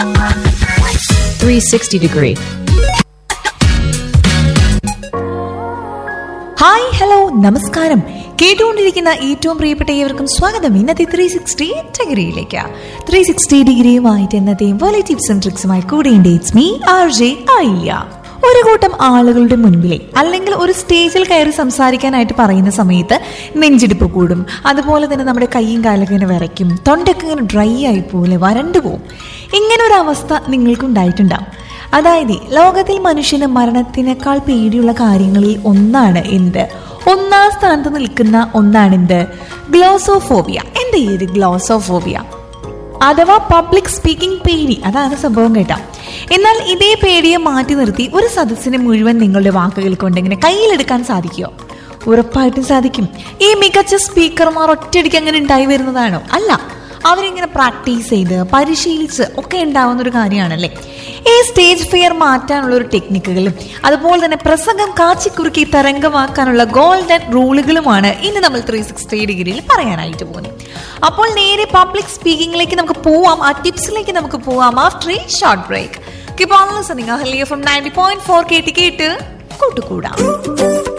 360 degree. Hi hello നമസ്കാരം കേട്ടുകൊണ്ടിരിക്കുന്ന ഏറ്റവും പ്രിയപ്പെട്ട ഏവർക്കും സ്വാഗതം ഇന്നത്തെ ത്രീ സിക്സ്റ്റി ഡിഗ്രിയിലേക്ക് ത്രീ സിക്സ്റ്റി ഡിഗ്രിയുമായിട്ട് എന്നത്തെയും പോലെ ടിപ്സും ട്രിക്സുമായി കൂടെയുണ്ട് ഇറ്റ്സ് മീ ആർ ജെ ആയില്ല ഒരു കൂട്ടം ആളുകളുടെ മുൻപിലെ അല്ലെങ്കിൽ ഒരു സ്റ്റേജിൽ കയറി സംസാരിക്കാനായിട്ട് പറയുന്ന സമയത്ത് നെഞ്ചിടിപ്പ് കൂടും അതുപോലെ തന്നെ നമ്മുടെ കൈയും കാലൊക്കെ ഇങ്ങനെ വിറയ്ക്കും തൊണ്ടൊക്കെ ഇങ്ങനെ ഡ്രൈ ആയി പോലെ വരണ്ടു പോവും ഇങ്ങനെ ഒരു അവസ്ഥ നിങ്ങൾക്കുണ്ടായിട്ടുണ്ടാവും അതായത് ലോകത്തിൽ മനുഷ്യന് മരണത്തിനേക്കാൾ പേടിയുള്ള കാര്യങ്ങളിൽ ഒന്നാണ് എന്ത് ഒന്നാം സ്ഥാനത്ത് നിൽക്കുന്ന ഒന്നാണ് എന്ത് ഗ്ലോസോഫോബിയ എന്താ ഈ ഒരു ഗ്ലോസോഫോബിയ അഥവാ പബ്ലിക് സ്പീക്കിംഗ് പേടി അതാണ് സംഭവം കേട്ടോ എന്നാൽ ഇതേ പേടിയെ മാറ്റി നിർത്തി ഒരു സദസ്സിനെ മുഴുവൻ നിങ്ങളുടെ വാക്കുകൾ കൊണ്ട് ഇങ്ങനെ കയ്യിലെടുക്കാൻ സാധിക്കുമോ ഉറപ്പായിട്ടും സാധിക്കും ഈ മികച്ച സ്പീക്കർമാർ ഒറ്റയടിക്ക് അങ്ങനെ ഉണ്ടായി വരുന്നതാണോ അല്ല അവരിങ്ങനെ പ്രാക്ടീസ് ചെയ്ത് പരിശീലിച്ച് ഒക്കെ ഉണ്ടാവുന്ന ഒരു കാര്യമാണല്ലേ ഈ സ്റ്റേജ് ഫിയർ മാറ്റാനുള്ള ഒരു ടെക്നിക്കുകളും അതുപോലെ തന്നെ പ്രസംഗം കാച്ചിക്കുറുക്കി തരംഗമാക്കാനുള്ള ഗോൾഡൻ റൂളുകളുമാണ് ഇന്ന് നമ്മൾ ത്രീ സിക്സ്റ്റി ഡിഗ്രിയിൽ പറയാനായിട്ട് പോകുന്നത് അപ്പോൾ നേരെ പബ്ലിക് സ്പീക്കിംഗിലേക്ക് നമുക്ക് പോവാം ആ ടിപ്സിലേക്ക് നമുക്ക് പോവാം after a short break keep on listening Ahalya from ninety point four കേട്ട് കേട്ട് കൂട്ടുകൂടാം